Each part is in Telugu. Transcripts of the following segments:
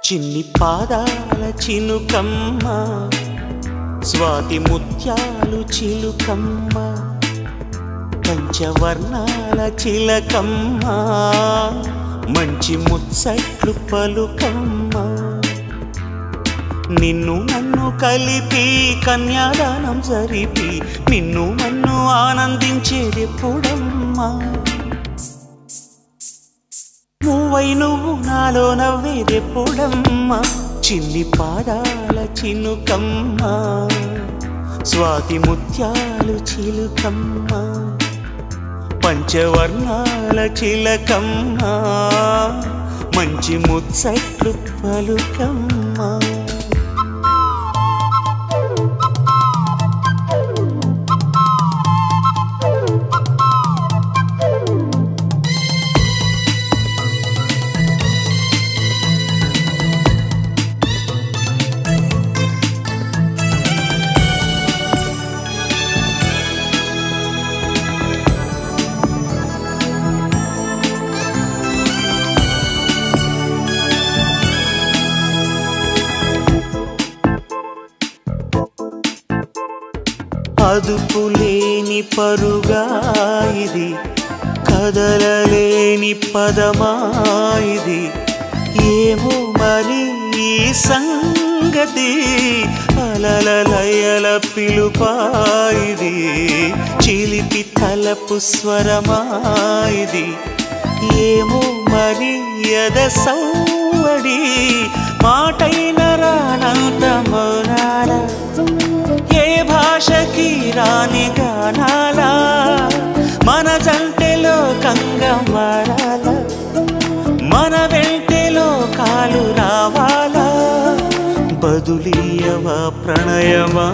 చిన్ని పాదాల చినుకమ్మ స్వాతి ముత్యాలు చిలుకమ్మ పంచవర్ణాల చిలకమ్మ మంచి ముచ్చట్లు పలుకమ్మ నిన్ను నన్ను కలిపి కన్యాదానం జరిపి నిన్ను నన్ను ఆనందించేది ఎప్పుడమ్మా నువ్వై నువ్వు నాలో నవ్వేదెప్పుడమ్మా చిన్ని పాదాల చినుకమ్మ స్వాతి ముత్యాలు చిలుకమ్మ పంచవర్ణాల చిలకమ్మ మంచి ముచ్చట్లు పలుకమ్మ అదుపులేని పరుగా ఇది కదలలేని పదమా ఇది ఏమో మరి ఈ సంగతి అలలలయల పిలుపా ఇది చిలిపి తలపు స్వరమా ఇది ఏమో మరి ఎద సౌవడి మాటైన రానంత మౌనాల ఏ భాషకి రాని గానాలా మన జంటెలో కంగమారాల మన వెంటెలో కాలు రావాలా బదులీయవా ప్రణయమా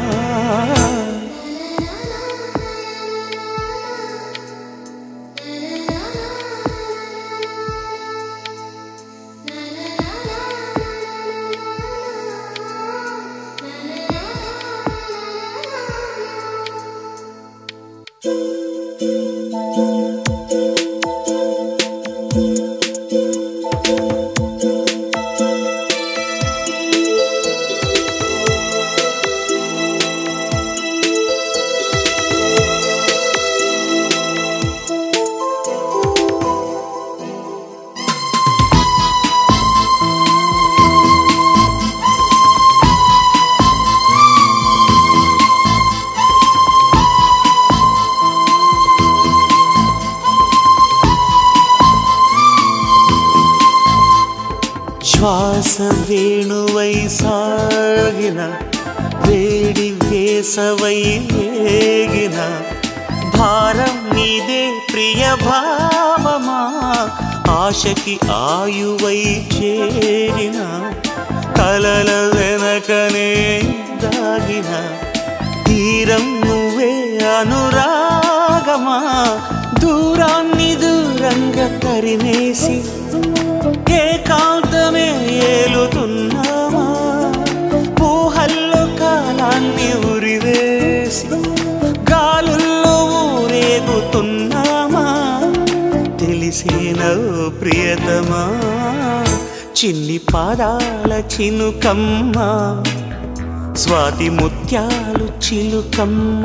శ్వాస వేణువై సాగిన వేడి వేసవై ఏగిన భారం నీదే ప్రియ భావమా ఆశకి ఆయువై చేరిన కలల వెనకనే దాగిన తీరం నువ్వే అనురాగమా దూరాన్ని దూరంగా తరిమేసి ఏకాంతమే ఏలుతున్నామా ఊహల్లో కాలాన్ని ఉరివేసి గాలుల్లో ఊరేగుతున్నామా తెలిసేనో ప్రియతమా చిన్ని పాదాల చినుకమ్మ స్వాతి ముత్యాలు చిలుకమ్మ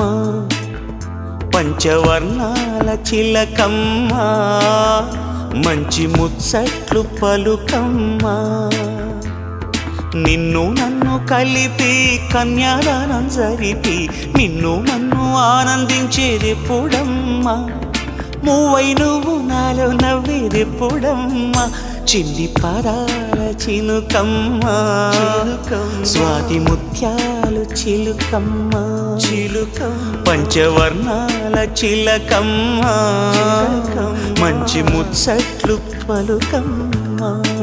పంచవర్ణాల చిలకమ్మ మంచి ముచ్చట్లు పలుకమ్మ నిన్ను నన్ను కలిపి కన్యాదానం జరిపి నిన్ను నన్ను ఆనందించేది ఎప్పుడమ్మా మూవై నువ్వు నాలో నవ్వేదెప్పుడమ్మా చిన్ని పాదాల చినుకమ్మ స్వాతి ముత్యాలు చిలుకమ్మ చిలుకమ్మ పంచవర్ణాల చిలకమ్మ మంచి ముచ్చట్లు పలుకమ్మ